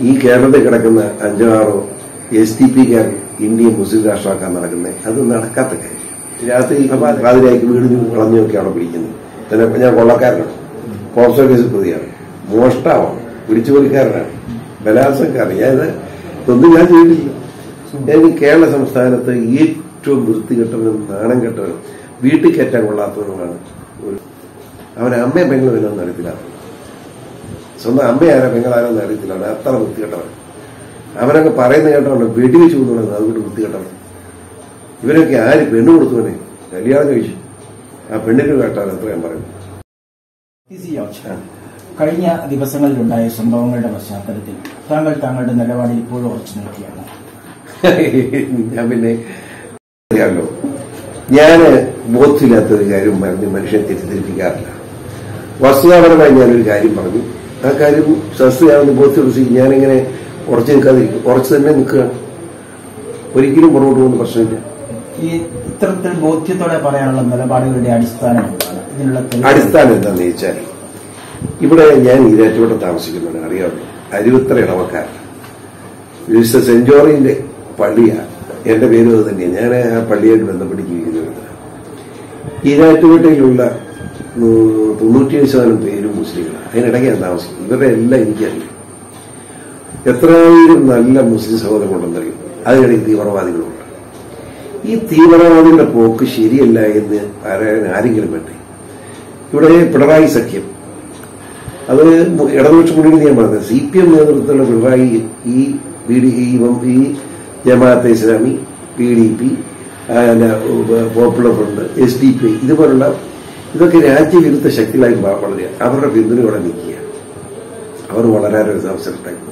ഈ കേരളത്തിൽ കിടക്കുന്ന അഞ്ചോ ആറോ എസ് ടി പിക്കാർ ഇന്ത്യ മുസ്ലിം രാഷ്ട്രമാക്കാൻ നടക്കുന്നത് അത് നടക്കാത്ത കാര്യം രാത്രി പാതിരായ്ക്ക് വീടിന് വളഞ്ഞൊക്കെ അവിടെ പിടിക്കുന്നത് പിന്നെ ഞാൻ കൊള്ളക്കാരനാണ് പോസ്റ്റ് ഓഫീസിൽ പ്രതിയാണ് മോഷ്ടാവാണ് പിടിച്ചുപറിക്കാരനാണ് ബലാത്സംഗക്കാരൻ ഞാൻ ഇതൊന്നും ഞാൻ ചെയ്തിട്ടില്ല എനിക്ക് കേരള സംസ്ഥാനത്ത് ഏറ്റവും വൃത്തികെട്ടവനും നാണം കെട്ടവനും വീട്ടിൽ കയറ്റാൻ കൊള്ളാത്തവനുമാണ് ഒരു അവൻ അമ്മയെ പെങ്ങളും എന്നൊന്നും അറിയത്തില്ല സ്വന്തം അമ്മയാരാ പെങ്ങളാരെന്ന് അറിയത്തില്ല അവൻ അത്ര വൃത്തികെട്ടവൻ അവനൊക്കെ പറയുന്ന കേട്ടവൻ വെടിവെച്ച് കൊണ്ടുവന്നത് അതുകൊണ്ട് വൃത്തികെട്ടവൻ ഇവരൊക്കെ ആര് പെണ്ണ് കൊടുത്തവനെ കല്യാണം കഴിച്ചു ആ പെണ്ണിന് കേട്ടാൽ എത്ര ഞാൻ പറയും ടി സി ജോർജ് കഴിഞ്ഞ ദിവസങ്ങളിലുണ്ടായ സംഭവങ്ങളുടെ പശ്ചാത്തലത്തിൽ താങ്കൾ താങ്കളുടെ നിലപാടിൽ ഇപ്പോഴും ഉറച്ചു നിൽക്കുകയാണ് ഞാൻ പിന്നെ അറിയാമല്ലോ ഞാന് ബോധമില്ലാത്ത ഒരു കാര്യം പറഞ്ഞ് മനുഷ്യനെ തെറ്റിദ്ധരിപ്പിക്കാറില്ല വസ്തുതാപരമായി ഞാനൊരു കാര്യം പറഞ്ഞു ആ കാര്യം ശാസ്ത്രീയാണെന്ന് ബോധ്യപ്പെടുത്തി ഞാനിങ്ങനെ ഉറച്ചു നിൽക്കാതിരിക്കും ഉറച്ചു തന്നെ നിൽക്കുകയാണ് ഒരിക്കലും പുറകോട്ട് പോകുന്ന പ്രശ്നമില്ല ഈ ഇത്തരത്തിൽ ബോധ്യത്തോടെ പറയാനുള്ള നിലപാടുകളുടെ അടിസ്ഥാനം എന്താണ് ഇതിനുള്ള തെളിവ് അടിസ്ഥാനം എന്താണെന്ന് ചോദിച്ചാൽ ഇവിടെ ഞാൻ ഈരാറ്റുപേട്ട താമസിക്കുന്നുണ്ട് അറിയാമല്ലോ അരുവത്ര ഇടവക്കാരൻ വിശുദ്ധ സെന്റ് ജോർജിന്റെ പള്ളിയാണ് എന്റെ പേരും അത് തന്നെയാണ് ഞാൻ ആ പള്ളിയായിട്ട് ബന്ധപ്പെട്ട് ജീവിക്കുന്നത് ഈരാറ്റുപേട്ടയിലുള്ള നൂ- തൊണ്ണൂറ്റിയേഴ് ശതമാനം പേരും മുസ്ലിങ്ങളാണ് അതിനിടയ്ക്ക് ഞാൻ താമസിക്കുന്നത് ഇവരുടെ എല്ലാം എനിക്കറിയാം എത്രയായിരം നല്ല മുസ്ലിം സഹോദരങ്ങളുണ്ടെന്നറിയും അതിനിടയ്ക്ക് തീവ്രവാദികളുണ്ട് ഈ തീവ്രവാദികളുടെ പോക്ക് ശരിയല്ല എന്ന് പറയാൻ ആരെങ്കിലും വേണ്ടേ ഇവിടെ പിണറായി സഖ്യം അത് മു- ഇടതുപക്ഷ മുന്നണി ഞാൻ പറഞ്ഞത് സി പി എം നേതൃത്വത്തിലുള്ള പിണറായി ഈ ബി ഡി ഈ വം- ഈ Jamaat Islami P D P Popular Front S D P ഇതുപോലുള്ള ഇതൊക്കെ രാജ്യവിരുദ്ധ ശക്തികളായി മാ- വളരുക അവരുടെ പിന്തുണയോടെ നിൽക്കുക അവർ വളരാനൊരു അവസരം ഉണ്ടാക്കി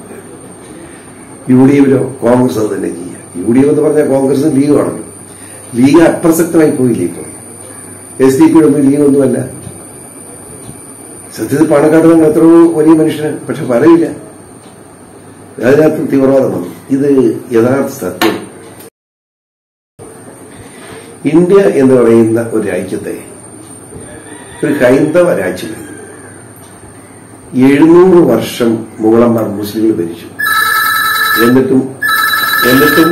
യു ഡി എഫിലോ കോൺഗ്രസ് അത് തന്നെ ചെയ്യുക യു ഡി എഫ് എന്ന് പറഞ്ഞാൽ കോൺഗ്രസും ലീഗുമാണല്ലോ ലീഗ് അപ്രസക്തമായി പോയില്ലേ ഇപ്പോൾ എസ് ഡി പിയുടെ ഒന്നും ലീഗൊന്നുമല്ല സത്യത്തിൽ പാണക്കാട് തന്നെ എത്രയോ വലിയ മനുഷ്യനാണ് പക്ഷെ പറയില്ല അതിനകത്ത് തീവ്രവാദം വന്നു ഇത് യഥാർത്ഥ സത്യം ഇന്ത്യ എന്ന് പറയുന്ന ഒരു രാജ്യത്തെ ഒരു ഹൈന്ദവ രാജ്യമാണ് എഴുന്നൂറ് വർഷം മുഗളന്മാർ മുസ്ലിങ്ങൾ ഭരിച്ചു എന്നിട്ടും എന്നിട്ടും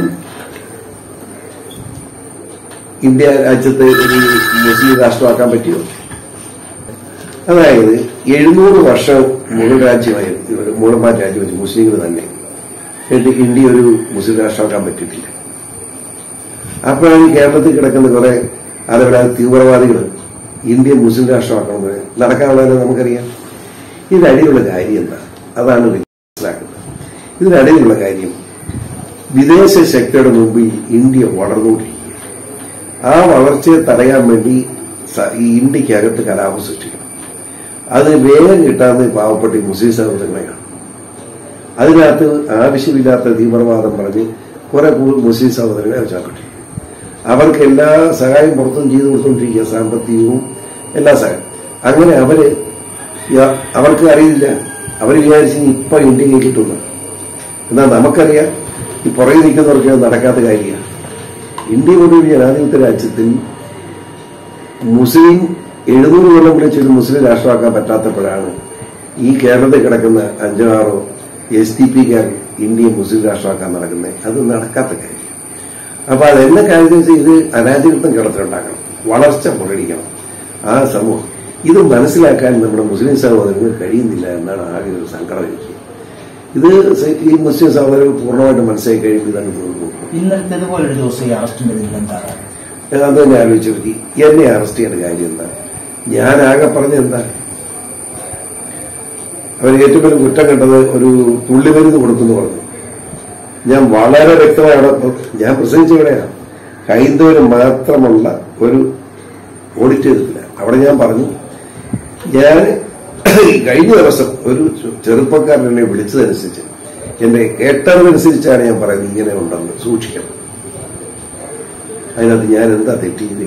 ഇന്ത്യ രാജ്യത്തെ ഒരു മുസ്ലിം രാഷ്ട്രമാക്കാൻ പറ്റിയോ അതായത് എഴുന്നൂറ് വർഷം മുഗൾ രാജ്യമായിരുന്നു ഇവര് മുഗളന്മാർ രാജ്യമായിരുന്നു മുസ്ലിങ്ങൾ തന്നെ എന്നിട്ട് ഇന്ത്യ ഒരു മുസ്ലിം രാഷ്ട്രമാക്കാൻ പറ്റിയിട്ടില്ല അപ്പോഴാണ് ഈ കേരളത്തിൽ കിടക്കുന്ന കുറെ അതേപോലെ തീവ്രവാദികൾ ഇന്ത്യ മുസ്ലിം രാഷ്ട്രമാക്കണമെന്ന് നടക്കാനുള്ളത് നമുക്കറിയാം ഇതിനടിയിലുള്ള കാര്യം എന്താ അതാണ് മനസ്സിലാക്കുന്നത് ഇതിനടിയിലുള്ള കാര്യം വിദേശ ശക്തിയുടെ മുമ്പിൽ ഇന്ത്യ വളർന്നുകൊണ്ടിരിക്കുക ആ വളർച്ചയെ തടയാൻ വേണ്ടി സ- ഈ ഇന്ത്യക്കകത്ത് കലാപം സൃഷ്ടിക്കണം അത് വേഗം കിട്ടാവുന്ന ഈ പാവപ്പെട്ട ഈ മുസ്ലിം സഹോദരങ്ങളെയാണ് അതിനകത്ത് ആവശ്യമില്ലാത്ത തീവ്രവാദം പറഞ്ഞ് കുറെ കൂ- മുസ്ലിം സഹോദരങ്ങളെ വെച്ചാക്കിട്ടിരിക്കും അവർക്ക് എല്ലാ സഹായം പുറത്തും ചെയ്തു കൊടുത്തുകൊണ്ടിരിക്കുക സാമ്പത്തികവും എല്ലാ സഹായം അങ്ങനെ അവര് യ- അവർക്ക് അറിയില്ല അവർ വിചാരിച്ച് ഇപ്പൊ ഇന്ത്യ കിട്ടുന്നു എന്നാൽ നമുക്കറിയാം ഈ പുറകെ നിൽക്കുന്നവർക്ക് അത് നടക്കാത്ത കാര്യമാണ് ഇന്ത്യ പോലൊരു ജനാധിപത്യ രാജ്യത്തിൽ മുസ്ലിം എഴുന്നൂറ് കൊല്ലം വിളിച്ച് ഒരു മുസ്ലിം രാഷ്ട്രമാക്കാൻ പറ്റാത്തപ്പോഴാണ് ഈ കേരളത്തിൽ കിടക്കുന്ന അഞ്ചോ ആറോ എസ് ടി പിക്കാർ ഇന്ത്യ മുസ്ലിം രാഷ്ട്രമാക്കാൻ നടക്കുന്നത് അത് നടക്കാത്ത കാര്യം അപ്പൊ അതെന്നെ കാര്യം വെച്ചാൽ ഇത് അരാജകത്വം കേരളത്തിലുണ്ടാക്കണം വളർച്ച മുരടിക്കണം ആ സമൂഹം ഇത് മനസ്സിലാക്കാൻ നമ്മുടെ മുസ്ലിം സഹോദരങ്ങൾ കഴിയുന്നില്ല എന്നാണ് ആകെ ഒരു സങ്കടം എനിക്ക് ഇത് സ- ഈ മുസ്ലിം സഹോദരങ്ങൾ പൂർണ്ണമായിട്ട് മനസ്സിലാക്കി കഴിയുമ്പോൾ ഇതങ്ങ് തോന്നുന്നു ഇന്നലത്തേതുപോലൊരു ദിവസം ഈ അറസ്റ്റിന്റെ പിന്നിൽ എന്താണ് ഞാൻ അത് തന്നെ ആലോചിച്ചു നോക്കി എന്നെ അറസ്റ്റ് ചെയ്യേണ്ട കാര്യം എന്താ ഞാൻ ആകെ പറഞ്ഞ എന്താ അവർ ഏറ്റവും വലിയ കുറ്റം കണ്ടത് ഒരു തുള്ളിമരുന്ന് കൊടുക്കുന്നു പറഞ്ഞു ഞാൻ വളരെ വ്യക്തമായി അവിടെ ഞാൻ പ്രസംഗിച്ച ഇവിടെയാണ് ഹൈന്ദവന് മാത്രമുള്ള ഒരു ഓഡിറ്റ് ചെയ്തിട്ടില്ല അവിടെ ഞാൻ പറഞ്ഞു ഞാൻ കഴിഞ്ഞ ദിവസം ഒരു ചെറുപ്പക്കാരൻ എന്നെ വിളിച്ചതനുസരിച്ച് എന്നെ കേട്ടതനുസരിച്ചാണ് ഞാൻ പറയുന്നത് ഇങ്ങനെ ഉണ്ടെന്ന് സൂക്ഷിക്കണം അതിനകത്ത് ഞാൻ എന്താ തെറ്റിയത്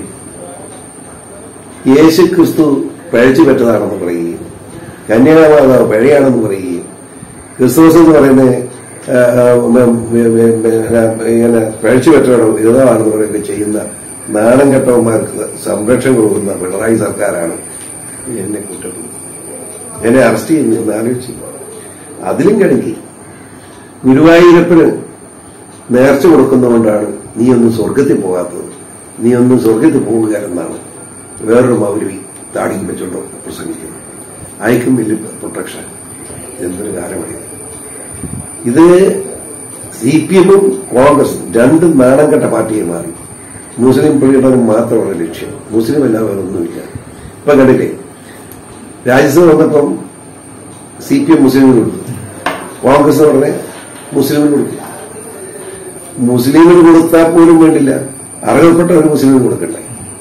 യേശു ക്രിസ്തു പഴച്ചു പറ്റതാണെന്ന് പറയുകയും കന്യാമാതാവ് പഴയാണെന്ന് പറയുകയും ക്രിസ്തുമസ് എന്ന് പറയുന്ന ആ, ആ, ഉം, ഉം, ഉം, ഉം, ഇങ്ങനെ പഴച്ചു പറ്റണോ ഇതാണെന്ന് പറയുകയൊക്കെ ചെയ്യുന്ന നാണം കെട്ടവന്മാർക്ക് സംരക്ഷണം കൊടുക്കുന്ന പിണറായി സർക്കാരാണ് എന്നെ കുറ്റപ്പെടുന്നത് എന്നെ അറസ്റ്റ് ചെയ്യുന്നു എന്ന് ആലോചിച്ചു അതിലും കിടക്കി ഗുരുവായൂരപ്പന് നേർച്ച കൊടുക്കുന്നതുകൊണ്ടാണ് നീ ഒന്നും സ്വർഗത്തിൽ പോകാത്തത് നീ ഒന്നും സ്വർഗത്തിൽ പോവുക എന്നാണ് വേറൊരു മൗലവി താടിക്ക് വെച്ചോണ്ട് പ്രസംഗിക്കുന്നത് അയക്കും വലിയ പ്രൊട്ടക്ഷൻ എന്തൊരു കാലമാണ് ഇത് സി പി എമ്മും കോൺഗ്രസും രണ്ടും നാണം കെട്ട പാർട്ടിയെ മാറി മുസ്ലിം പ്രകടനം മാത്രമാണ് ലക്ഷ്യം മുസ്ലിം അല്ലാതെ വേറൊന്നുമില്ല ഇപ്പൊ കണ്ടില്ലേ രാജ്യസഭ വന്നപ്പം സി പി എം മുസ്ലിമിന് കൊടുത്തു കോൺഗ്രസ് പറഞ്ഞ മുസ്ലിമിന് കൊടുക്കും മുസ്ലിമിന് കൊടുത്താൽ പോലും വേണ്ടില്ല അർഹപ്പെട്ട ഒരു മുസ്ലിമിന് കൊടുക്കണ്ടേ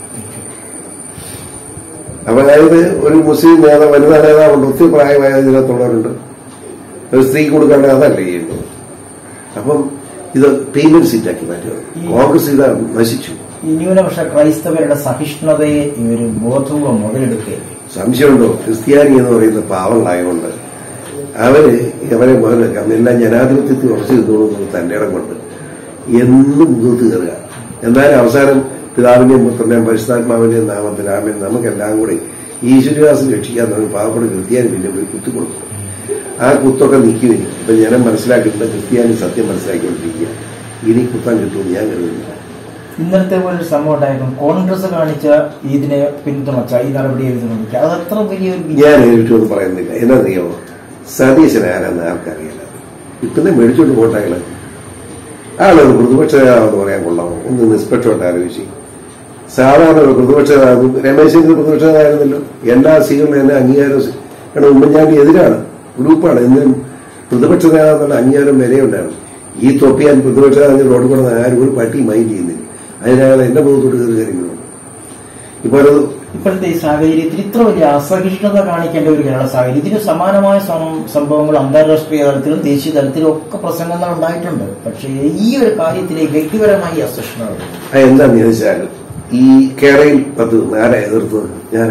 അപ്പൊ അതായത് ഒരു മുസ്ലിം നേതാവ് വനിതാ നേതാവുണ്ട് ഒത്തിരി പ്രായമായ ഇതിനകത്തുള്ളവരുണ്ട് ഒരു സ്ത്രീ കൊടുക്കാണ്ട് അതല്ല ചെയ്യുന്നത് അപ്പം ഇത് പേയ്മെന്റ് സീറ്റാക്കി മാറ്റുക കോൺഗ്രസ് ഇത് നശിച്ചു ഈ ന്യൂനപക്ഷ ക്രൈസ്തവരുടെ സഹിഷ്ണുതയെ ഈ ഒരു ബോധപൂർവ്വം മുതലെടുക്കുകയല്ലേ സംശയമുണ്ടോ ക്രിസ്ത്യാനി എന്ന് പറയുന്ന പാവങ്ങളായതുകൊണ്ട് അവര് അവരെ മുതലെടുക്കാം എല്ലാം ജനാധിപത്യത്തിൽ ഉറച്ചു നിന്നോളുന്നത് തന്റെ ഇടം കൊണ്ട് എന്നും മുഖത്ത് കയറുക എന്നാലും അവസാനം പിതാവിന്റെയും പുത്രന്റെയും പരിശുദ്ധാത്മാവിന്റെയും നാമത്തിൽ ആമേൻ നമുക്കെല്ലാം കൂടി ഈശ്വരവാസം രക്ഷിക്കാൻ തുടങ്ങി പാവപ്പെട്ട ക്രിസ്ത്യാനി പിന്നെ പോയി കുത്തിക്കൊടുക്കും ആ കുത്തൊക്കെ നിൽക്കുവില്ല ഇപ്പൊ ജനം മനസ്സിലാക്കിയിട്ടുണ്ട് ക്രിസ്ത്യാനി സത്യം മനസ്സിലാക്കിക്കൊണ്ടിരിക്കുക ഇനി കുത്താൻ കിട്ടുമെന്ന് ഞാൻ കരുതുന്നില്ല ഇന്നലത്തെ പോലെ ഒരു സംഭവം ഉണ്ടായിരുന്നു കോൺഗ്രസ് കാണിച്ച ഇതിനെ പിന്തുണച്ച ഈ നടപടിയെ പിന്തുണച്ച അത് അത്ര വലിയൊരു വിജയം. ഞാൻ നേരിട്ടൊന്നും പറയുന്നില്ല എന്നറിയാമോ സതീശൻ ആരാന്ന് ആർക്കറിയില്ല ഇപ്പം മേടിച്ചോണ്ട് പോട്ടയാള് ആളൊരു പ്രതിപക്ഷ നേതാവെന്ന് പറയാൻ കൊള്ളാമോ ഒന്ന് നിഷ്പക്ഷമായിട്ട് ആലോചിച്ച് സാധാരണ ഒരു പ്രതിപക്ഷ നേതാവ് രമേശ് ചെന്നിത്തല പ്രതിപക്ഷ നേതാവായിരുന്നല്ലോ എല്ലാ സീകളിലും എന്നെ അംഗീകാരം സി- കാരണം ഉമ്മൻചാണ്ടി എതിരാണ് ഗ്രൂപ്പാണ് എന്തിനും പ്രതിപക്ഷ നേതാവെന്നുള്ള അംഗീകാരം വിലയുണ്ടായിരുന്നു ഈ തൊപ്പിയാൻ പ്രതിപക്ഷ നേതാവ് റോഡ് കൂടെ ആരും ഒരു പട്ടി മൈൻഡ് ചെയ്യുന്നില്ല അതിനയാൾ എന്റെ മുഖത്തോട്ട് കയറി കാര്യങ്ങളുണ്ട് ഇപ്പൊ ഒരു ഇപ്പോഴത്തെ ഈ സാഹചര്യത്തിൽ ഇത്ര വലിയ അസഹിഷ്ണുത കാണിക്കേണ്ട ഒരു കേരള സാഹചര്യം ഇതിന് സമാനമായ സം- സംഭവങ്ങൾ അന്താരാഷ്ട്രീയ തലത്തിലും ദേശീയ തലത്തിലും ഒക്കെ പ്രസംഗങ്ങൾ ഉണ്ടായിട്ടുണ്ട് പക്ഷേ ഈ ഒരു കാര്യത്തിലെ വ്യക്തിപരമായി അസഹിഷ്ണുത അത് എന്താന്ന് ചോദിച്ചാൽ ഈ കേരയിൽ പദ്ധതി ആരാ എതിർത്തത് ഞാൻ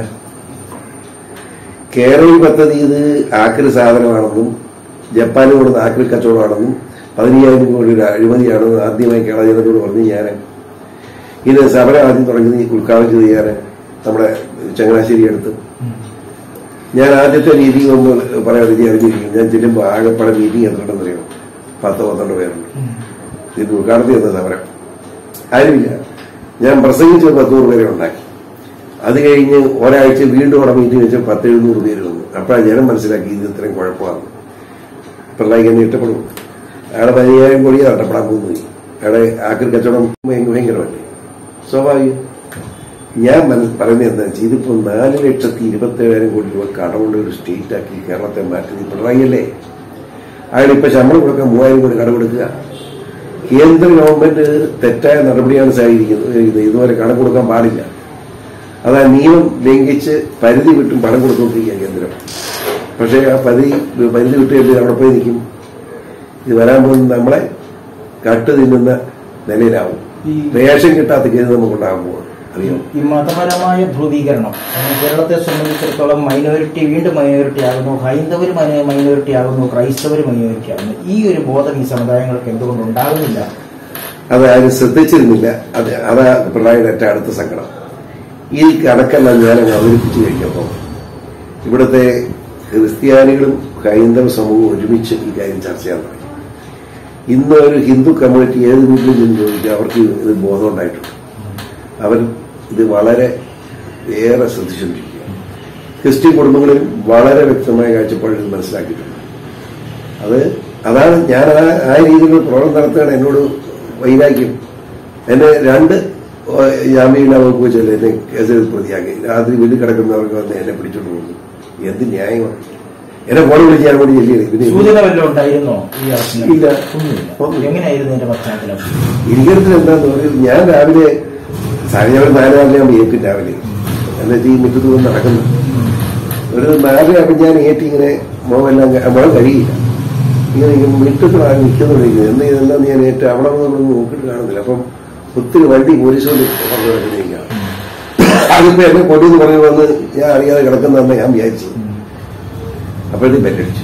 കേരയിൽ പദ്ധതി ഇത് ആക്രി സാധനമാണെന്നും ജപ്പാന് കൊടുത്ത ആക്രി കച്ചവടമാണെന്നും പതിനയ്യായിരം കോടി ഒരു അഴിമതിയാണെന്ന് ആദ്യമായി കേരള ജനത്തോട് പറഞ്ഞു ഞാൻ ഇത് സമരം ആദ്യം തുടങ്ങിയത് ഈ ഉദ്ഘാടനം ചെയ്ത് ഞാൻ നമ്മുടെ ചങ്ങനാശ്ശേരി അടുത്ത് ഞാൻ ആദ്യത്തെ മീറ്റിംഗ് ഒന്ന് പറയാൻ വിധി അറിഞ്ഞിരിക്കും ഞാൻ ചെല്ലുമ്പോൾ ആകെപ്പാടെ മീറ്റിംഗ് എത്രണ്ടെന്ന് അറിയാം പത്ത് പന്ത്രണ്ട് പേരുണ്ട് ഇതിന് ഉദ്ഘാടനത്തിൽ എന്ന സമരം ആരുമില്ല ഞാൻ പ്രസംഗിച്ച പത്തൂറ് പേരെ ഉണ്ടാക്കി അത് കഴിഞ്ഞ് ഒരാഴ്ച വീണ്ടും അവിടെ മീറ്റിംഗ് വെച്ച് പത്ത് എഴുന്നൂറ് പേര് വന്നു അപ്പോഴാണ് ജനം മനസ്സിലാക്കി ഇത് ഇത്രയും കുഴപ്പമാണ് പിള്ളേർക്ക് എന്നെ ഇഷ്ടപ്പെടും അയാളെ പതിനായിരം കോടിയെ നഷ്ടപ്പെടാൻ പോകുന്നു അയാളെ ആക്രി കച്ചവടം ഭയങ്കര- ഭയങ്കരമല്ലേ സ്വാഭാവികം ഞാൻ മനസ്സ് പറയുന്നത് എന്താ വെച്ചാൽ ഇതിപ്പോ നാല് ലക്ഷത്തി ഇരുപത്തി ഏഴായിരം കോടി രൂപ കടമുള്ള ഒരു സ്റ്റേറ്റ് ആക്കി കേരളത്തെ മാറ്റി പിണറായിയല്ലേ അയാൾ ഇപ്പൊ ശമ്പളം കൊടുക്കാൻ മൂവായിരം കോടി കടമെടുക്കുക കേന്ദ്ര ഗവൺമെന്റ് തെറ്റായ നടപടിയാണ് സ്വീകരിക്കുന്നത് ഇത് ഇതുവരെ കടം കൊടുക്കാൻ പാടില്ല അത് ആ നിയമം ലംഘിച്ച് പരിധി വിട്ടും പണം കൊടുത്തുകൊണ്ടിരിക്കുക കേന്ദ്രം പക്ഷേ ആ പരിധി പരിധി വിട്ട് കഴിഞ്ഞാൽ അവിടെ പോയി നിൽക്കും ഇത് വരാൻ പോകുന്ന നമ്മളെ കട്ട് തിന്നുന്ന നിലയിലാവും ഈ റേഷൻ കിട്ടാത്ത കേസ് നമുക്ക് ഉണ്ടാകാൻ പോകും അറിയാം ഈ മതപരമായ ധ്രുവീകരണം കാരണം കേരളത്തെ സംബന്ധിച്ചിടത്തോളം മൈനോറിറ്റി വീണ്ടും മൈനോറിറ്റി ആകുന്നു ഹൈന്ദവർ മൈനോറിറ്റി ആകുന്നു ക്രൈസ്തവർ മൈനോറിറ്റി ആകുന്നു ഈ ഒരു ബോധം ഈ സമുദായങ്ങൾക്ക് എന്തുകൊണ്ട് ഉണ്ടാകുന്നില്ല അത് ആരും ശ്രദ്ധിച്ചിരുന്നില്ല അത് അതാ പിള്ളേരുടെ ഏറ്റവും അടുത്ത സങ്കടം ഈ കണക്കെല്ലാം ഞാൻ അങ്ങ് അവതരിപ്പിച്ചു കഴിഞ്ഞപ്പോൾ ഇവിടുത്തെ ക്രിസ്ത്യാനികളും ഹൈന്ദവ സമൂഹവും ഒരുമിച്ച് ഈ കാര്യം ചർച്ച ചെയ്യാൻ തുടങ്ങി ഇന്ന് ഒരു ഹിന്ദു കമ്മ്യൂണിറ്റി ഏത് വീട്ടിലും ചെന്ന് ചോദിക്കുക അവർക്ക് ഇത് ബോധം ഉണ്ടായിട്ടുണ്ട് അവർ ഇത് വളരെ ഏറെ ശ്രദ്ധിച്ചുകൊണ്ടിരിക്കുക ക്രിസ്ത്യൻ കുടുംബങ്ങളിൽ വളരെ വ്യക്തമായ കാഴ്ചപ്പാട് ഇത് മനസ്സിലാക്കിയിട്ടുണ്ട് അത് അതാണ് ഞാൻ ആ ആ രീതിയിലുള്ള പ്രവർത്തനം നടത്തുകയാണ് എന്നോട് വൈരാഗ്യം എന്നെ രണ്ട് ജാമ്യമില്ലാ വകുപ്പ് വെച്ചല്ലേ എന്നെ കേസിൽ പ്രതിയാക്കി രാത്രി വീട്ടിൽ കിടക്കുന്നവർക്ക് വന്ന് എന്നെ പിടിച്ചോണ്ട് പോകുന്നു എന്ത് ന്യായമാണ് എന്നെ ഫോൺ വിളിച്ച് ഞാൻ കൂടി ചെല്ലിയത് പിന്നെ സൂചന വല്ലതും ഉണ്ടായിരുന്നോ ഈ അറസ്റ്റിന് ഇല്ല. ഒന്നുമില്ല ഒന്നുമില്ല. എങ്ങനെയായിരുന്നു ഇതിന്റെ പശ്ചാത്തലം ഇരിക്കത്തിൽ എന്താന്ന് പറയും ഞാൻ രാവിലെ സാരിയവർ നാലാറിനാകുമ്പോൾ ഏറ്റും രാവിലെ എന്നിട്ട് ഈ മുറ്റത്ത് കൊണ്ട് നടക്കുന്നു ഒരു നാലരയാകുമ്പോൾ ഞാൻ ഏറ്റി ഇങ്ങനെ മുഖമെല്ലാം ക- മുഖം കഴിയില്ല ഇങ്ങനെ ഇങ്ങനെ മുറ്റത്ത് ആ നിൽക്കുന്നുണ്ടെങ്കിൽ എന്ന് ഇതെല്ലാം ഞാൻ ഏറ്റ് അവിടെ വന്ന് നമ്മൾ നോക്കിയിട്ട് കാണുന്നില്ല അപ്പം ഒത്തിരി വണ്ടി പോലീസ് കൊണ്ട് പറഞ്ഞു കിടക്കുന്നേക്കാണ് അതിപ്പോ എന്നെ കൊടിയെന്ന് പറഞ്ഞു വന്ന് ഞാൻ അറിയാതെ കിടക്കുന്നതെന്ന് ഞാൻ വിചാരിച്ചു അപ്പോഴത്തേക്ക് ബെല്ലടിച്ചു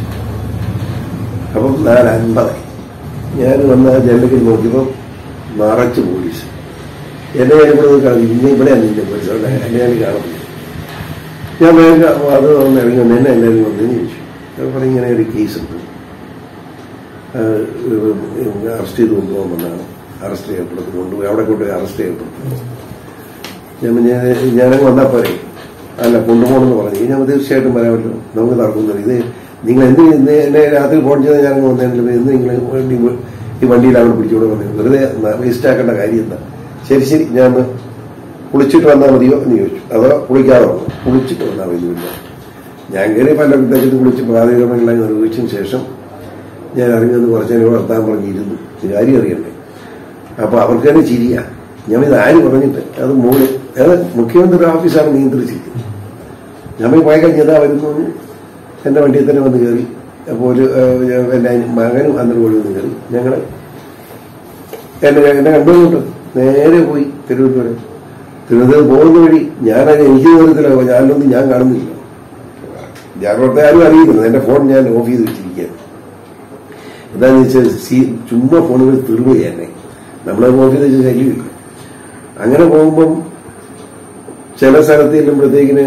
അപ്പം നാല് അൻപതായി ഞാൻ വന്ന ജനലിൽ നോക്കിയപ്പോൾ നിറച്ച് പോലീസ് എന്നെ ഞാൻ ഇവിടെ നിന്ന് കാണും ഇന്നെ ഇവിടെ നിന്നെ പോലീസ് അവിടെ എന്നെ ഞാൻ കാണുന്നില്ല ഞാൻ വേഗം അത് വന്ന് ഇറങ്ങി വന്ന് എന്നെ എല്ലാവരും വന്നതെന്ന് ചോദിച്ചു ഞാൻ പറഞ്ഞു ഇങ്ങനെ ഒരു കേസ് ഉണ്ട് അറസ്റ്റ് ചെയ്ത് കൊണ്ടുപോകാൻ വന്നതാണ് അറസ്റ്റ് ചെയ്യപ്പെടുന്നത് കൊണ്ടുപോയി അവിടെ കൊണ്ടുപോയി അറസ്റ്റ് ചെയ്യപ്പെട്ടു ഞാൻ പിന്നെ ഞാനങ്ങ് വന്നാൽ പോരെ അല്ല കൊണ്ടുപോകണമെന്ന് പറഞ്ഞു ഞാൻ തീർച്ചയായിട്ടും പറയാൻ പറ്റും നമുക്ക് നടക്കുന്നില്ല ഇത് നിങ്ങൾ എന്ത് ഇന്ന് എന്നെ രാത്രി ഫോൺ ചെയ്താൽ ഞാൻ വന്നെങ്കിലും ഇന്ന് നിങ്ങൾ വണ്ടി ഈ വണ്ടിയിൽ അവിടെ പിടിച്ചുകൊണ്ട് വന്നത് വെറുതെ വേസ്റ്റ് ആക്കേണ്ട കാര്യം എന്താ ശരി ശരി ഞാൻ ഒന്ന് കുളിച്ചിട്ട് വന്നാൽ മതിയോ എന്ന് ചോദിച്ചു അതോ കുളിക്കാതെ വന്നു കുളിച്ചിട്ട് വന്നാൽ മതിയോ ഞാൻ കയറി പല വിദ്യാർത്ഥികളും കുളിച്ച് പ്രാഥമികമെല്ലാം നിർവഹിച്ചതിന് ശേഷം ഞാൻ ഇറങ്ങുന്നത് കുറച്ച് നേരം വർത്താൻ പറഞ്ഞിരുന്നു ഇത് കാര്യം അറിയണ്ടേ അപ്പൊ അവർക്ക് തന്നെ ചിരിയാ ഞാൻ ഇത് ആര് പറഞ്ഞിട്ട് അത് മോള് അത് മുഖ്യമന്ത്രി ഓഫീസാണ് നിയന്ത്രിച്ചിരിക്കുന്നത് ഞാൻ പോയി പോയി കഴിഞ്ഞതാ വരുന്നു എന്റെ വണ്ടിയിൽ തന്നെ വന്ന് കയറി അപ്പോൾ ഒരു ഏഹ്, എന്റെ മകനും അന്നൊരു കൂടി വന്ന് കയറി ഞങ്ങള് എന്നെ എന്നെ കണ്ടുകൊണ്ട് നേരെ പോയി തിരുവനന്തപുരം തിരുവനന്തപുരം പോകുന്ന വഴി ഞാനത് എനിക്ക് ദൂരത്തിലോ ഞാനൊന്നും ഞാൻ കാണുന്നില്ല ജാഗ്രത ആരും അറിയുന്നില്ല എന്റെ ഫോൺ ഞാൻ ഓഫ് ചെയ്ത് വെച്ചിരിക്കുകയാണ് എന്താന്ന് വെച്ചാൽ സി ചുമ്മാ ഫോണുകൾ തീർവുക തന്നെ നമ്മളെ ഓഫ് ചെയ്ത് വെച്ചാൽ ശല്യമില്ല അങ്ങനെ പോകുമ്പം ചില സ്ഥലത്ത് ചെല്ലുമ്പോഴത്തേക്കിന്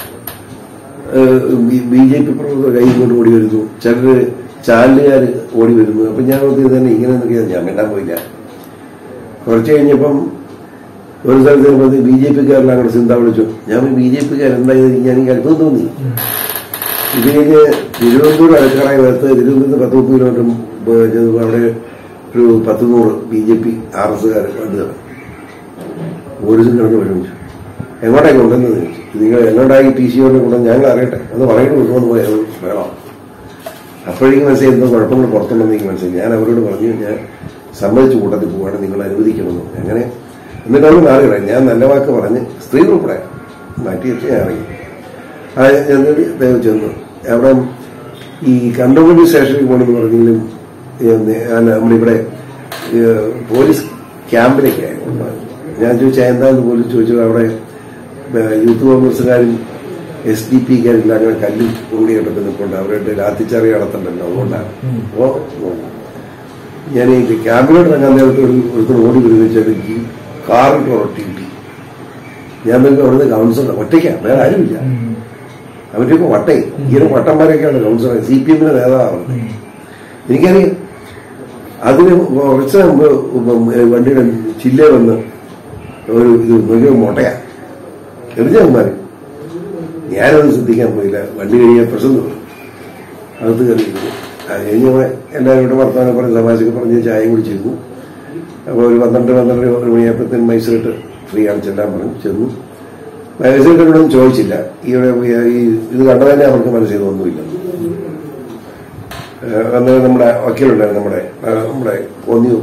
ബി ജെ പി പ്രവർത്തകർ കൈ കൊണ്ട് ഓടി വരുന്നു ചിലര് ചാനലുകാർ ഓടി വരുന്നു അപ്പൊ ഞാൻ ഓർത്തത് തന്നെ ഇങ്ങനെ നോക്കിയാൽ ഞാൻ വേണ്ടാൻ പോയില്ല കുറച്ച് കഴിഞ്ഞപ്പം ഒരു സ്ഥലത്ത് ചെല്ലുമ്പോൾ ബി ജെ പിക്കാരെല്ലാം കൂടെ ചിന്ത വിളിച്ചു ഞാൻ ബി ജെ പിക്കാർ എന്താ ചെയ്ത് ഞാൻ എനിക്ക് അത്ഭുതം തോന്നി ഇത് കഴിഞ്ഞ് തിരുവനന്തപുരം അടുക്കളായി വരത്ത് തിരുവനന്തപുരത്ത് പത്ത് മുപ്പത് കിലോമീറ്റർ പോയി ചെന്നപ്പോൾ അവിടെ ഒരു പത്ത് നൂറ് ബി ജെ പി ആർ എസ്സുകാർ കണ്ടു പോലീസും കിടന്ന് വിഷമിച്ചു എങ്ങോട്ടേക്ക് കൊണ്ടുവന്നത് ചോദിച്ചു നിങ്ങൾ എങ്ങോട്ടായി ടി സി കൊണ്ട് കൊണ്ടുവന്ന് ഞങ്ങൾ അറിയട്ടെ അത് വളരെ കൊണ്ടുവന്ന് പോയത് വേണം അപ്പോഴേക്കും മനസ്സിലായി എന്തോ കുഴപ്പങ്ങൾ പുറത്തുണ്ടെന്ന് എനിക്ക് മനസ്സിലായി ഞാൻ അവരോട് പറഞ്ഞു ഞാൻ സമ്മതിച്ചു കൂട്ടത്തിൽ പോവാണ് നിങ്ങൾ അനുവദിക്കണമെന്ന് അങ്ങനെ എന്നിട്ട് അവർ മാറി കളയും ഞാൻ നല്ല വാക്ക് പറഞ്ഞ് സ്ത്രീ ഉൾപ്പെടെ മാറ്റി വെച്ച് ഞാൻ ഇറങ്ങി ആ എന്നിട്ട് ദൈവം ചെന്നു അവിടെ ഈ കണ്ടോൺമെന്റ് സ്റ്റേഷനിൽ പോകണമെന്ന് പറഞ്ഞെങ്കിലും ഏ, ഞാൻ നമ്മളിവിടെ ഏ, പോലീസ് ക്യാമ്പിലേക്ക് ഞാൻ ചോദിച്ചാൽ എന്താന്ന് പോലീസ് ചോദിച്ചു അവിടെ ഏ, യൂത്ത് കോൺഗ്രസ്സുകാരും എസ് ഡി പിക്കാരില്ല അങ്ങനെ കല്ല് ഉള്ളിയിട്ടൊക്കെ നിൽപ്പുണ്ട് അവരുടെ ലാത്തിച്ചാറി നടത്തണ്ടല്ലോ അതുകൊണ്ടാണ് അപ്പോ ഞാൻ ഈ ക്യാമ്പിലോട്ട് ഇറങ്ങാൻ നേരത്തെ ഒരു ഒരുത്തർ ഓടി വരുന്ന വെച്ചാൽ ഈ കാറിട്ട് ഒട്ടി കിട്ടി ഞാൻ നോക്കി അവിടുന്ന് കൗൺസിലർ ഒറ്റയ്ക്കാണ് വേറെ ആരുമില്ല അവരുടെയൊക്കെ വട്ടേ ഈ ഒരു വട്ടന്മാരൊക്കെയാണ് കൗൺസിലർ സി പി എമ്മിന്റെ നേതാവാണ് എനിക്കറിയാം അതിന് കുറച്ച് മുമ്പ് ഉം വണ്ടിയുടെ ചില്ല വന്ന് ഒരു ഇത് നോക്കിയ മുട്ടയാ എറിഞ്ഞമാര് ഞാനത് ശ്രദ്ധിക്കാൻ പോയില്ല വണ്ടി കഴിയാൻ പ്രശ്നം തോന്നി അകത്ത് കയറിയിരുന്നു അത് കഴിഞ്ഞ് എല്ലാവരും കൂടെ വർത്തമാനം പറഞ്ഞ് തമാശക്ക് പറഞ്ഞ് ചായ കുടിച്ചിരുന്നു അപ്പോൾ ഒരു പന്ത്രണ്ട് പന്ത്രണ്ട് ഒരു മണിയപ്പോഴത്തേന് മൈസൂരിട്ട് ഫ്രീ ആണ് ചെല്ലാൻ പറഞ്ഞു ചെന്നു മൈസൂരിട്ടോടൊന്നും ചോദിച്ചില്ല ഈ ഈ ഇത് കണ്ടതന്നെ അവർക്ക് മനസ്സിൽ തോന്നുന്നില്ല അന്ന് നമ്മുടെ വക്കീലുണ്ടായിരുന്നു നമ്മുടെ ആ, നമ്മുടെ ഒന്നിയു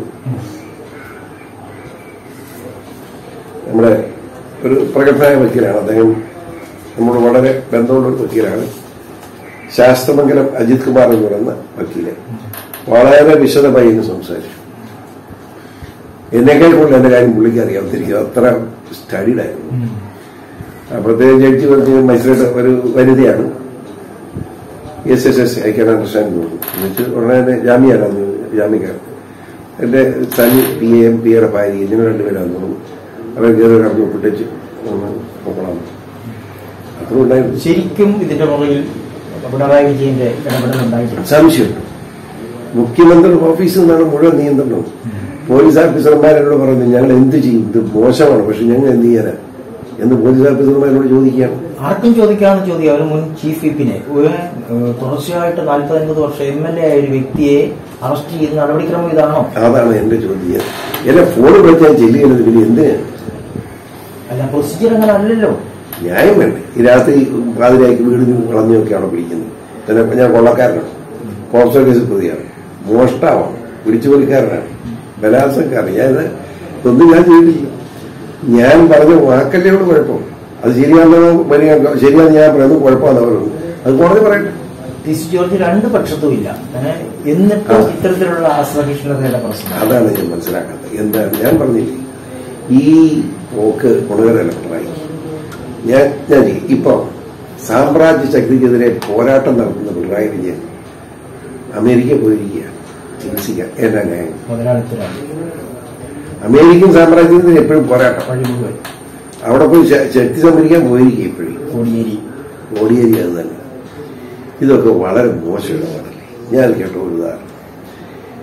നമ്മുടെ ഒരു പ്രഗത്ഭനായ വക്കീലാണ് അദ്ദേഹം നമ്മൾ വളരെ ബന്ധമുള്ള ഒരു വക്കീലാണ് ശാസ്ത്രമംഗലം അജിത് കുമാർ എന്ന് പറയുന്ന വക്കീല് വളരെ വിശദമായി ഇന്ന് സംസാരിച്ചു എന്നേക്കാൾ കൂടുതൽ എന്റെ കാര്യം പുള്ളിക്ക് അറിയാവുന്നിരിക്കും അത്ര സ്റ്റഡീഡ് ആയിരുന്നു അപ്പോഴത്തെ ജഡ്ജി പറഞ്ഞ മജിസ്ട്രേറ്റ് ഒരു വനിതയാണ് yes yes yes I can understand തോന്നുന്നു എന്നിട്ട് ഉടനെ തന്നെ ജാമ്യാണ് ജാമ്യക്കാരൻ എന്റെ സനി പി എം പി എയുടെ ഭാര്യ ഇങ്ങനെ രണ്ടുപേരാന്ന് തോന്നുന്നു അവർ കയറി കടന്നു ഒപ്പിട്ടേച്ച് ഒന്ന് നോക്കണം അത്ര ഉണ്ടായിരുന്നു ശരിക്കും ഇതിന്റെ പുറകിൽ പിണറായി വിജയന്റെ ഇടപെടൽ ഉണ്ടായിട്ടുണ്ട് സംശയമുണ്ട് മുഖ്യമന്ത്രി ഓഫീസിൽ നിന്നാണ് മുഴുവൻ നിയന്ത്രണം പോലീസ് ഓഫീസർമാരോട് പറഞ്ഞു ഞങ്ങൾ എന്ത് ചെയ്യും ഇത് മോശമാണ് പക്ഷെ ഞങ്ങൾ എന്ത് ചെയ്യാനാ എന്ന് പോലീസ് ഓഫീസർമാരോട് ചോദിക്കുകയാണ് ആർക്കും ചോദിക്കാവുന്ന ചോദ്യം അവർ മുൻ ചീഫ് വിപ്പിനെ ഒരു ഏഹ്, തുടർച്ചയായിട്ട് നാൽപ്പത് അൻപത് വർഷം എം എൽ എ ആയ ഒരു വ്യക്തിയെ അറസ്റ്റ് ചെയ്യുന്ന നടപടിക്രമം ഇതാണോ അതാണ് എന്റെ ചോദ്യം എന്നെ ഫോൺ വിളിച്ചാൽ ചെല്ലുകയുള്ളത് പിന്നെ എന്തിനാ അല്ല പ്രൊസീജിയർ അങ്ങനെ അല്ലല്ലോ ന്യായം വേണ്ടേ ഈ രാത്രി പാതിരായ്ക്ക് വീടിന് കളഞ്ഞൊക്കെ അവിടെ പിടിക്കുന്നത് പിന്നെ ഞാൻ കൊള്ളക്കാരനാണ് പോക്സോ കേസ് പ്രതിയാണ് മോഷ്ടാവാണ് പിടിച്ചുപറിക്കാരനാണ് ബലാത്സംഗക്കാരൻ ഞാൻ ഇത് ഒന്നും ഞാൻ ചെയ്തിട്ടില്ല ഞാൻ പറഞ്ഞ വാക്കല്ലേ ഉള്ളൂ കുഴപ്പം അത് ശരിയാണെന്ന് വലിയ ശരിയാണെന്ന് ഞാൻ പറയുന്നത് കുഴപ്പമാണ് അവരുണ്ട് അത് കോടതി പറയട്ടെ ടി സി ജോർജ് രണ്ട് പക്ഷത്തും ഇല്ല ഏഹ്, എന്നിട്ടും ഇത്തരത്തിലുള്ള അസഹിഷ്ണുതയുടെ പ്രശ്നം അതാണ് ഞാൻ മനസ്സിലാക്കാത്തത് എന്താണ് ഞാൻ പറഞ്ഞില്ലേ ഈ പോക്ക് ഗുണകരമല്ല പിണറായി ഞാൻ ഞാൻ ഇപ്പൊ സാമ്രാജ്യ ശക്തിക്കെതിരെ പോരാട്ടം നടത്തുന്ന പിണറായി വിജയൻ അമേരിക്ക പോയിരിക്കുക ചികിത്സിക്കാൻ എന്നാ ന്യായം മുതലാളിത്തരാണ് അമേരിക്കൻ സാമ്രാജ്യത്തിന് എപ്പോഴും പോരാട്ടം വഴി മുഴുവൻ അവിടെ പോയി ശ- ശക്തി സംഭരിക്കാൻ പോയിരിക്കുക എപ്പോഴും കോടിയേരി കോടിയേരി അത് തന്നെ ഇതൊക്കെ വളരെ മോശം ഇടപാടല്ലേ ഞാൻ കേട്ടോ ഒരു ഉദാഹരണം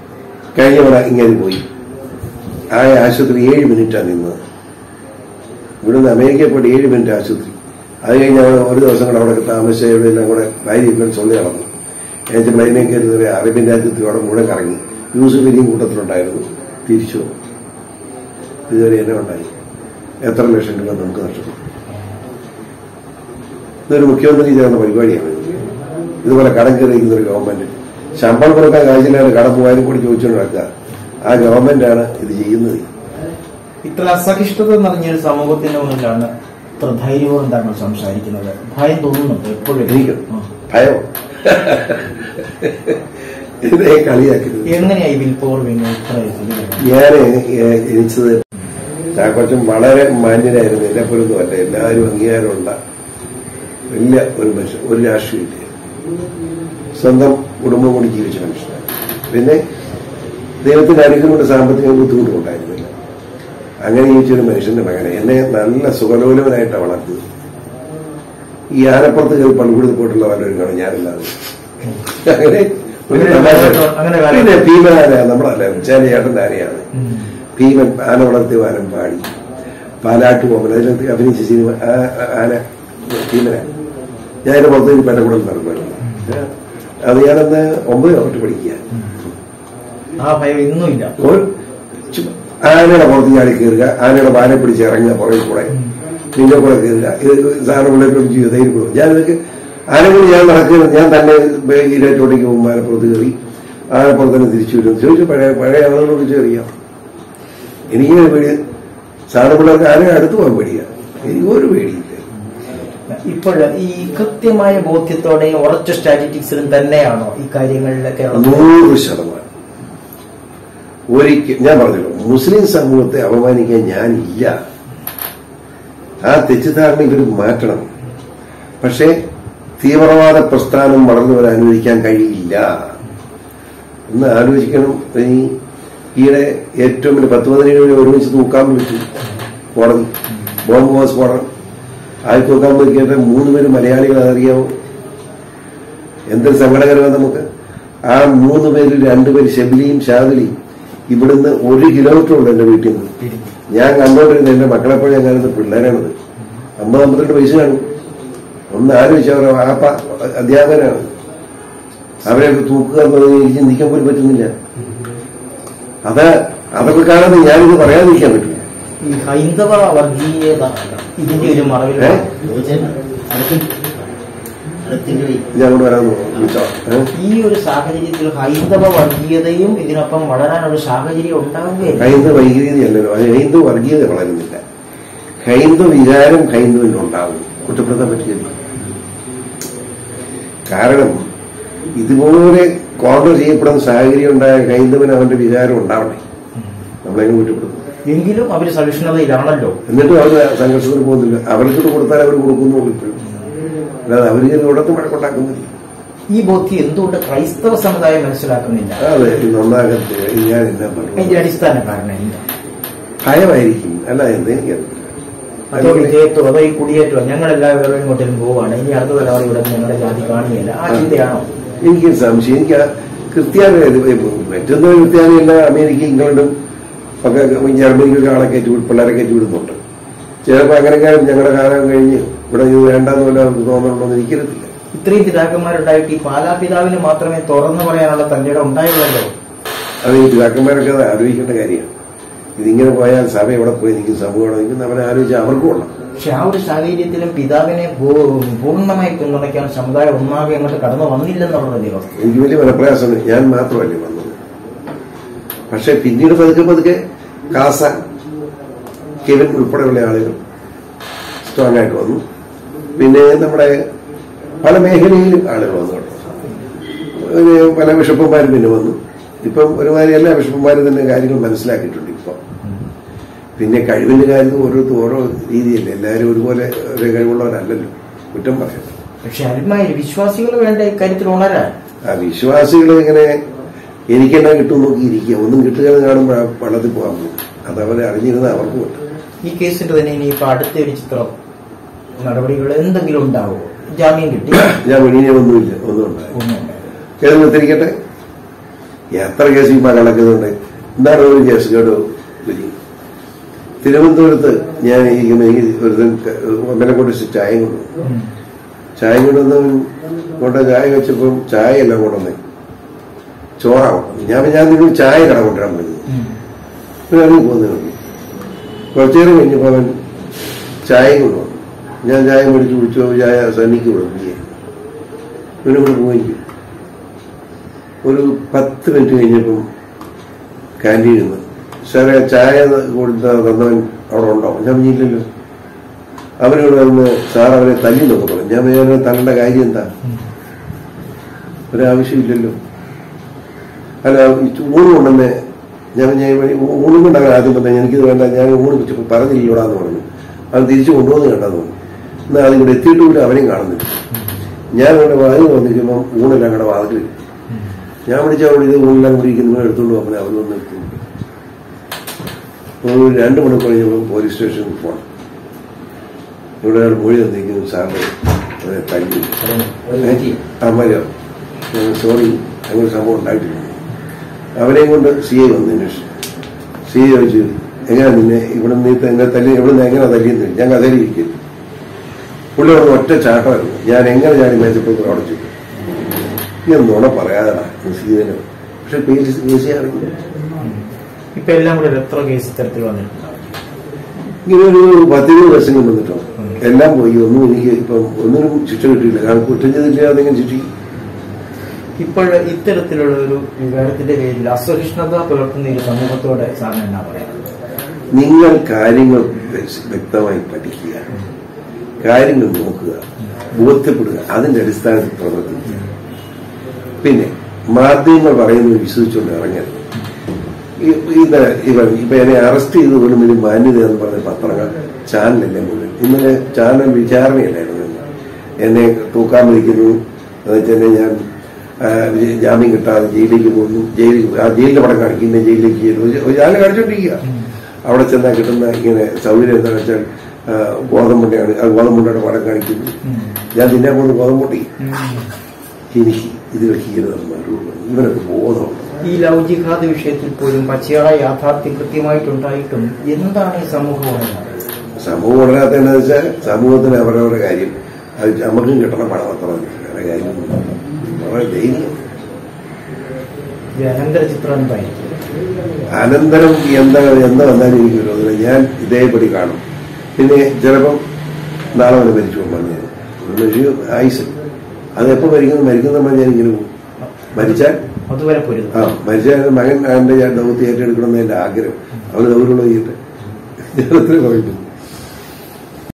കഴിഞ്ഞ തവണ ഇങ്ങനെ പോയി ആ ആശുപത്രി ഏഴ് മിനിറ്റാണ് നിന്നത് ഇവിടുന്ന് അമേരിക്കയിൽ പോയിട്ട് ഏഴ് മിനിറ്റ് ആശുപത്രി അത് കഴിഞ്ഞ് അവിടെ ഒരു ദിവസം കൂടെ അവിടെ താമസിച്ച എവിടെയെല്ലാം കൂടെ ഭാര്യ സൊല്ലി നടന്നു എനിക്ക് പ്ലെയിനെ കയറി അറേബ്യൻ രാജ്യത്തിൽ അവിടെ മുഴുവൻ കറങ്ങി യൂസുഫ് ഇനിയും കൂട്ടത്തിലുണ്ടായിരുന്നു തിരിച്ചു വന്നു. ഇതുവരെ എന്നെ ഉണ്ടായി എത്ര ലക്ഷം രൂപ നമുക്ക് നഷ്ടപ്പെട്ടു ഇതൊരു മുഖ്യമന്ത്രി ചേർന്ന പരിപാടിയാണ് ഇത്. ഇതുപോലെ കടം കയറിയിരിക്കുന്ന ഒരു ഗവൺമെന്റ് ശമ്പളം കൊടുക്കാൻ കാഴ്ചയിലാണ് കടം മൂവായിരം കൂടി ചോദിച്ചുകൊണ്ട് നടക്കുക ആ ഗവൺമെന്റാണ് ഇത് ചെയ്യുന്നത് ഇത്ര അസഹിഷ്ണുത നിറഞ്ഞൊരു സമൂഹത്തിന്റെ മുന്നിലാണ് ഇത്ര ധൈര്യപൂർവ്വം താങ്കൾ സംസാരിക്കുന്നത് ഭയം തോന്നുന്നുണ്ട് എപ്പോഴും എനിക്ക് ആ. ഭയം ഇതിനെ കളിയാക്കുന്നത് എങ്ങനെയായി വിൽ പവർ പിന്നെ ഇത്ര ഇതിലേക്ക്? ഞാൻ ജനിച്ചത് ചാക്കോച്ചൻ വളരെ മാന്യനായിരുന്നു എന്നെ പോലൊന്നും അല്ല എല്ലാവരും അംഗീകാരമുള്ള വലിയ ഒരു മനുഷ്യൻ ഒരു രാഷ്ട്രീയമില്ല സ്വന്തം കുടുംബം കൂടി ജീവിച്ച മനുഷ്യനാണ് പിന്നെ ദൈവത്തിന്റെ അനുഗ്രഹം കൊണ്ട് സാമ്പത്തിക ബുദ്ധിമുട്ടും ഉണ്ടായിരുന്നില്ല അങ്ങനെ ജീവിച്ചൊരു മനുഷ്യന്റെ മകനെ എന്നെ നല്ല സുഖലോലവനായിട്ടാണ് വളർത്തിയത് ഈ ആനപ്പുറത്ത് കയറി പള്ളിക്കൂടത്തിൽ പോയിട്ടുള്ള വല്ലവരും കാണും ഞാനല്ലാതെ അങ്ങനെ ഒരു അങ്ങനെ തമാശ. അങ്ങനെ കാര്യം. പിന്നെ ഭീമനാന നമ്മളല്ല ചേലയാട്ടന്റെ ആനയാണ് ഉം. ഭീമൻ ആന വളർത്തി വാനം പാടി പാലാട്ട് പോകുമ്പോൾ അതിനകത്ത് അഭിനയിച്ച സിനിമ ആ- ആ- ആന ഭീമന ഞാൻ എന്റെ പുറത്തേക്ക് പേട്ടക്കുടൽ നടന്നു അത് ഞാനന്ന് ഒമ്പത് തൊട്ട് പഠിക്കുക ആ ഭയം ഇന്നും ഇല്ല ഒരു ചു- ആനയുടെ പുറത്ത് ചാടി കയറുക ആനയുടെ വാനെ പിടിച്ച് ഇറങ്ങുക പുറകിൽ കൂടെ നിന്റെ കൂടെ കയറുക ഇത് സാധനം പിള്ളേർ ചെയ്ത് ധൈര്യം കൊടുക്കും ഞാൻ ഇതൊക്കെ ആനകൾ ഞാൻ നടക്കുക ഞാൻ തന്നെ ഇരട്ടോട്ടേക്ക് പോകും ആനപ്പുറത്ത് കയറി ആനപ്പുറത്ത് തന്നെ തിരിച്ചു വരും ചോദിച്ചു പഴയ പഴയ ആളുകളോട് ചോദിച്ചു അറിയാം എനിക്ക് പേടി സാധനം പിള്ളേർക്ക് ആന അടുത്ത് പോകാൻ പേടിയ എനിക്ക് ഒരു പേടിയില്ല ഇപ്പോൾ ഈ കൃത്യമായ ബോധ്യത്തോടെയും ഉറച്ച സ്റ്റാറ്റിസ്റ്റിക്സിലും തന്നെയാണോ ഈ കാര്യങ്ങളിലൊക്കെ നൂറ് ശതമാനം ഒരിക്കൽ ഞാൻ പറഞ്ഞല്ലോ മുസ്ലിം സമൂഹത്തെ അപമാനിക്കാൻ ഞാനില്ല ആ തെറ്റിദ്ധാരണ ഇവർ മാറ്റണം പക്ഷേ തീവ്രവാദ പ്രസ്ഥാനം വളർന്നു വരാൻ അനുവദിക്കാൻ കഴിയില്ല ഒന്ന് ആലോചിക്കണം ഇനി ഈയിടെ ഏറ്റവും വലിയ പത്ത് പതിനേഴ് വരെ ഒരുമിച്ച് തൂക്കാൻ വിളിച്ചു കോടതി ബോംബ് ബോസ് സ്ഫോടനം ആയി തൂക്കാൻ നോക്കിയിട്ട് മൂന്ന് പേര് മലയാളികൾ അതറിയാമോ എന്തൊരു സങ്കടകരമാണ് നമുക്ക് ആ മൂന്ന് പേരിൽ രണ്ടുപേര് ഷെബിലിയും ഷാദിലിയും ഇവിടുന്ന് ഒരു കിലോമീറ്റർ ഉണ്ട് എന്റെ വീട്ടിൽ നിന്ന് ഞാൻ കണ്ടോണ്ടിരുന്ന എന്റെ മക്കളെപ്പോഴും ഞാൻ കാണുന്ന പിള്ളേരാണത് അമ്പത് അമ്പത്തിരണ്ട് വയസ്സ് കാണും ഒന്ന് ആലോചിച്ചവർ ആപ്പ അധ്യാപകനാണ് അവരെ തൂക്കുക എന്നത് എനിക്ക് ചിന്തിക്കാൻ പോലും പറ്റുന്നില്ല അത് അതൊക്കെ കാണാതെ ഞാനിത് പറയാതിരിക്കാൻ പറ്റില്ല ഈ ഹൈന്ദവ വർഗീയത ഇതിന്റെ ഒരു മറവിൽ ഏ? അടുത്തിന്റെ ഞാൻ അങ്ങോട്ട് വരാൻ വിളിച്ചോ ഏഹ് ഈ ഒരു സാഹചര്യത്തിൽ ഹൈന്ദവ വർഗീയതയും ഇതിനൊപ്പം വളരാനൊരു സാഹചര്യം ഉണ്ടാവുകയില്ല ഹൈന്ദവ വൈകൃതിയല്ലല്ലോ അത് ഹൈന്ദവ വർഗീയത വളരുന്നില്ല ഹൈന്ദവ വികാരം ഹൈന്ദവന് ഉണ്ടാവും കുറ്റപ്പെടുത്താൻ പറ്റില്ല കാരണം ഇതുപോലെ കോർണർ ചെയ്യപ്പെടുന്ന സാഹചര്യം ഉണ്ടായ ഹൈന്ദവന് അവന്റെ വികാരം ഉണ്ടാവണേ നമ്മളെങ്ങനെ കുറ്റപ്പെടുത്തും എങ്കിലും അവർ സഹിഷ്ണുതയിലാണല്ലോ എന്നിട്ടും അവർ സംഘർഷത്തിന് പോകുന്നില്ല അവർക്ക് കൊടുത്താൽ അവർ കൊടുക്കുന്നു ഇപ്പോഴും അല്ലാതെ അവർ ഇവിടത്ത് വഴക്കുണ്ടാക്കുന്നില്ല ഈ ബോധ്യം എന്തുകൊണ്ട് ക്രൈസ്തവ സമുദായം മനസ്സിലാക്കുന്നില്ല അതെ നന്നാകത്ത് ഞാൻ എന്നാ പറഞ്ഞു അതിന്റെ അടിസ്ഥാന കാരണം എന്താ ഭയമായിരിക്കും അല്ല എന്ത് അതോ വിധേയത്വം അതോ ഈ കുടിയേറ്റോ ഞങ്ങൾ എല്ലാവരും ഇങ്ങോട്ടും പോവാണ് ഇനി അടുത്ത തലമുറ ഇവിടെ ഞങ്ങളുടെ ജാതി കാണുകയില്ല ആ ചിന്തയാണോ എനിക്ക് സംശയം എനിക്ക് ആ ക്രിസ്ത്യാനി പറ്റുന്ന ക്രിസ്ത്യാനിയല്ല അമേരിക്ക ഇംഗ്ലണ്ടും ഒക്കെ ജർമ്മനിക്കൊക്കെ ആളെ കയറ്റി വിടും പിള്ളേരെ കയറ്റി വിടുന്നുണ്ട് ചിലപ്പോൾ അങ്ങനെയൊക്കെ ഞങ്ങളുടെ കാലം കഴിഞ്ഞ് ഇവിടെ ഇത് വേണ്ടെന്ന് വല്ല അവർക്ക് തോന്നണമെന്ന് എനിക്കറിയത്തില്ല ഇത്രയും പിതാക്കന്മാരുണ്ടായിട്ട് ഈ പാലാപിതാവിന് മാത്രമേ തുറന്നു പറയാനുള്ള തന്റെ ഇടം ഉണ്ടായുള്ളല്ലോ അത് ഈ പിതാക്കന്മാരൊക്കെ അത് ആലോചിക്കേണ്ട കാര്യമാണ് ഇതിങ്ങനെ പോയാൽ സഭ എവിടെ പോയി നിൽക്കും സമൂഹം എവിടെ നിൽക്കും അവരെ ആലോചിച്ചാൽ അവർക്കും കൊള്ളാം പക്ഷെ ആ ഒരു സാഹചര്യത്തിലും പിതാവിനെ പൂ- പൂർണ്ണമായി പിന്തുണയ്ക്കാൻ സമുദായം ഒന്നാകെ അങ്ങോട്ട് കടന്നു വന്നില്ലെന്നുള്ളതല്ലേ വസ്തു എനിക്ക് വലിയ മനപ്രയാസമുണ്ട് ഞാൻ മാത്രമല്ലേ വന്നത് പക്ഷെ പിന്നീട് പതുക്കെ പതുക്കെ കാസ കെവിൻ ഉൾപ്പെടെയുള്ള ആളുകൾ സ്ട്രോങ് ആയിട്ട് വന്നു പിന്നെ നമ്മുടെ പല മേഖലയിലും ആളുകൾ വന്നു കേട്ടോ ഒരു പല ബിഷപ്പന്മാരും പിന്നെ വന്നു ഇപ്പം ഒരുമാതിരി എല്ലാ ബിഷപ്പന്മാരും തന്നെ കാര്യങ്ങൾ മനസ്സിലാക്കിയിട്ടുണ്ട് ഇപ്പം പിന്നെ കഴിവിന്റെ കാര്യത്തിൽ ഓരോരുത്തർ ഓരോ രീതിയല്ലേ എല്ലാവരും ഒരുപോലെ ഒരേ കഴിവുള്ളവരല്ലല്ലോ കുറ്റം പറയാം പക്ഷെ അരുമായി വിശ്വാസികൾ വേണ്ട ഇക്കാര്യത്തിൽ ഉണരാൻ ആ വിശ്വാസികൾ ഇങ്ങനെ എനിക്കെന്നാ കിട്ടും നോക്കി ഇരിക്കുക ഒന്നും കിട്ടുക എന്ന് കാണുമ്പോൾ വള്ളത്തിൽ പോകാൻ പോകും അത് അവരെ അറിഞ്ഞിരുന്ന അവർക്ക് കിട്ടും ഈ കേസിന്റെ തന്നെ ഇനിയിപ്പോ അടുത്ത ഒരു ചിത്രം നടപടികൾ എന്തെങ്കിലും ഉണ്ടാവുമോ ജാമ്യം കിട്ടി ഞാൻ വെളിയിലെ ഒന്നുമില്ല ഒന്നും ഉണ്ടായി ഒന്നും ഉണ്ടായില്ല. ഏത് നിർത്തിരിക്കട്ടെ എത്ര കേസ് ഇപ്പൊ കിടക്കുന്നുണ്ട് എന്താണ് ഒരു കേസ് കേട്ടോ വിധി തിരുവനന്തപുരത്ത് ഞാൻ ഇരിക്കുന്ന ഈ ഒരു അമ്മനെ കൊണ്ട് ചായ കൊണ്ടു ചായ കൊണ്ടുവന്നവൻ കൊണ്ട് ചായ വെച്ചപ്പം ചായ എല്ലാം കൊണ്ടുവന്നേ ചോറാ കൊണ്ടുവന്നു ഞാൻ ഞാൻ നിങ്ങൾ ചായ കട കൊണ്ടുവരാൻ പറഞ്ഞു പിന്നെ ഇറങ്ങി പോകുന്നേ കുറച്ചു നേരം കഴിഞ്ഞപ്പോൾ അവൻ ചായ കൊണ്ടുവന്നു ഞാൻ ചായ മേടിച്ച് കുടിച്ചു ചായ സന്നിക്ക് കൊടുത്തു പിന്നെ ഇവിടെ പോയി ഒരു പത്ത് മിനിറ്റ് കഴിഞ്ഞപ്പം ക്യാൻറ്റീനിൽ നിന്ന് സാറേ ചായ കൊടുത്ത തന്നവൻ അവിടെ ഉണ്ടോ ഞാൻ പറഞ്ഞില്ലല്ലോ അവരോട് വന്ന് സാർ അവരെ തല്ലി നോക്കി പറഞ്ഞു ഞാൻ വിചാരിച്ചു തല്ലേണ്ട കാര്യം എന്താ ഒരാവശ്യമില്ലല്ലോ അല്ല ഈ ഊണ് കൊണ്ടെന്നെ ഞാൻ ഞാൻ ഇവിടെ ഊണ് കൊണ്ടാണ് ആദ്യം പറഞ്ഞത് എനിക്കിത് വേണ്ട ഞാൻ ഊണ് വെച്ചപ്പോൾ പറഞ്ഞില്ലോടാന്ന് പറഞ്ഞു അവൻ തിരിച്ചു കൊണ്ടുവന്ന് കണ്ടെന്ന് പറഞ്ഞു എന്നാൽ അത് ഇവിടെ എത്തിയിട്ട് കൂടെ അവനെയും കാണുന്നില്ല ഞാൻ ഇവിടെ വാങ്ങി വന്നിരിക്കുമ്പോൾ ഊണെല്ലാം കൂടെ വാതിൽ ഞാൻ വിളിച്ച അവിടെ ഇത് ഊണെല്ലാം കൂടി ഇരിക്കുന്നു എടുത്തുകൊണ്ട് പോകുമ്പോൾ അവൻ വന്ന് നിൽക്കുന്നു ഒരു രണ്ട് മണിക്കൂർ കഴിഞ്ഞപ്പോൾ പോലീസ് സ്റ്റേഷനിൽ പോകണം ഇവിടെ ഒരാൾ മൊഴി തന്നിരിക്കുന്നു സാറിന് അവരെ തല്ലി ഒരു വ്യക്തി അമ്മയോ സോറി അങ്ങനെ ഒരു സംഭവം ഉണ്ടായിട്ടില്ല അവരെയും കൊണ്ട് സി ഐ വന്നതിന് ശേഷം സി ഐ ചോദിച്ചു എങ്ങനെ നിന്നെ ഇവിടെ നീ എന്നെ തല്ലി ഇവിടെ നിന്ന് എങ്ങനെ തല്ലിയെന്ന് ഞാൻ കഥയിൽ ഇരിക്കും പുള്ളി അവിടെ ഒറ്റ ചാട്ടമായിരുന്നു ഞാൻ എങ്ങനെ ചാടി മേച്ചപ്പോൾ അവിടെ ചെയ്തു നീ നുണ പറയാതാ സീതന് പക്ഷെ പേര് കേസി അറിയില്ല ഇപ്പൊ എല്ലാം കൂടെ എത്ര കേസ് ഇത്തരത്തിൽ വന്നിട്ടുണ്ടാവും ഇങ്ങനെ ഒരു പത്തിരുപത് വർഷം കൊണ്ടുവന്നിട്ടോ എല്ലാം പോയി ഒന്നും എനിക്ക് ഇപ്പം ഒന്നിനും ശിക്ഷ കിട്ടിയില്ല കാരണം കുറ്റം ചെയ്തില്ല അതെങ്ങനെ ശിക്ഷിക്കും ഇപ്പോൾ ഇത്തരത്തിലുള്ള ഒരു വികാരത്തിന്റെ പേരിൽ അസഹിഷ്ണുത പുലർത്തുന്ന ഒരു സമൂഹത്തോടെ സാറിന് എന്നാ പറയാനുള്ളത് നിങ്ങൾ കാര്യങ്ങൾ വ്യക്ത- വ്യക്തമായി പഠിക്കുക കാര്യങ്ങൾ നോക്കുക ബോധ്യപ്പെടുക അതിന്റെ അടിസ്ഥാനത്തിൽ പ്രവർത്തിക്കുക പിന്നെ മാധ്യമങ്ങൾ പറയുന്നത് വിശ്വസിച്ചുകൊണ്ട് ഇറങ്ങരുത് ഈ- ഇത് ഇവൻ ഇപ്പൊ എന്നെ അറസ്റ്റ് ചെയ്ത് പോലും ഒരു മാന്യത എന്ന് പറഞ്ഞ പത്രങ്ങൾ ചാനലല്ലേ മുഴുവൻ ഇന്നലെ ചാനൽ വിചാരണയല്ലായിരുന്നു ഇന്ന്. എന്നെ തൂക്കാൻ വിളിക്കുന്നു എന്ന് വെച്ചാൽ ഞാൻ ആ, ജ- ജാമ്യം കിട്ടാതെ ജയിലിലേക്ക് പോകുന്നു ജയിലിൽ ആ ജയിലിന്റെ പടം കാണിക്കുന്ന ജയിലിലേക്ക് ചെയ്യുന്നു ഒരു- ഒരു ചാനൽ കാണിച്ചോണ്ടിരിക്കുക അവിടെ ചെന്നാൽ കിട്ടുന്ന ഇങ്ങനെ സൗകര്യം എന്താണെന്ന് വെച്ചാൽ ആ, ഗോതമ്പുണ്ടയാണ് ആ ഗോതമ്പുണ്ടയുടെ പടം കാണിക്കുന്നു ഞാൻ തിന്നാൻ പോകുന്ന ഗോതമ്പുണ്ടി എനിക്ക് ഇത് വെക്കരുതെന്ന് ഇവനൊക്കെ ബോധമുണ്ട് ഈ ലവ് ജിഹാദ് വിഷയത്തിൽ പോലും പച്ചയായ യാഥാർത്ഥ്യം കൃത്യമായിട്ടുണ്ടായിട്ടും എന്താണ് ഈ സമൂഹം ഉണരുന്നത്? സമൂഹം വളരാത്ത എന്താ വെച്ചാൽ സമൂഹത്തിന് അവരവരുടെ കാര്യം അത് നമുക്കും കിട്ടണം പണം അത്ര തന്നെ. വേറെ കാര്യമൊന്നും വളരെ ധൈര്യം ഇത് അനന്തര ചിത്രം എന്തായിരിക്കും അനന്തരം എന്താ എന്താ വന്നാലും എനിക്ക് വിരോധമില്ല ഞാൻ ഇതേപടി കാണും പിന്നെ ചിലപ്പം നാളെ വരെ മരിച്ചു പോകുമ്പോൾ മനുഷ്യ ആയുസ് അത് എപ്പോ മരിക്കുന്നു മരിക്കുന്ന ഞാൻ ഇങ്ങനെ പോകും മരിച്ചാൽ അതുവരെ പൊരുതും ആ മരിച്ചാൽ മകൻ അവന്റെ ദൗത്യം ഏറ്റെടുക്കണം എന്ന് എന്റെ ആഗ്രഹം അവന് ദൗര്യമുള്ള ചെയ്യട്ടെ ഞാൻ അത്രേ പറയുന്നു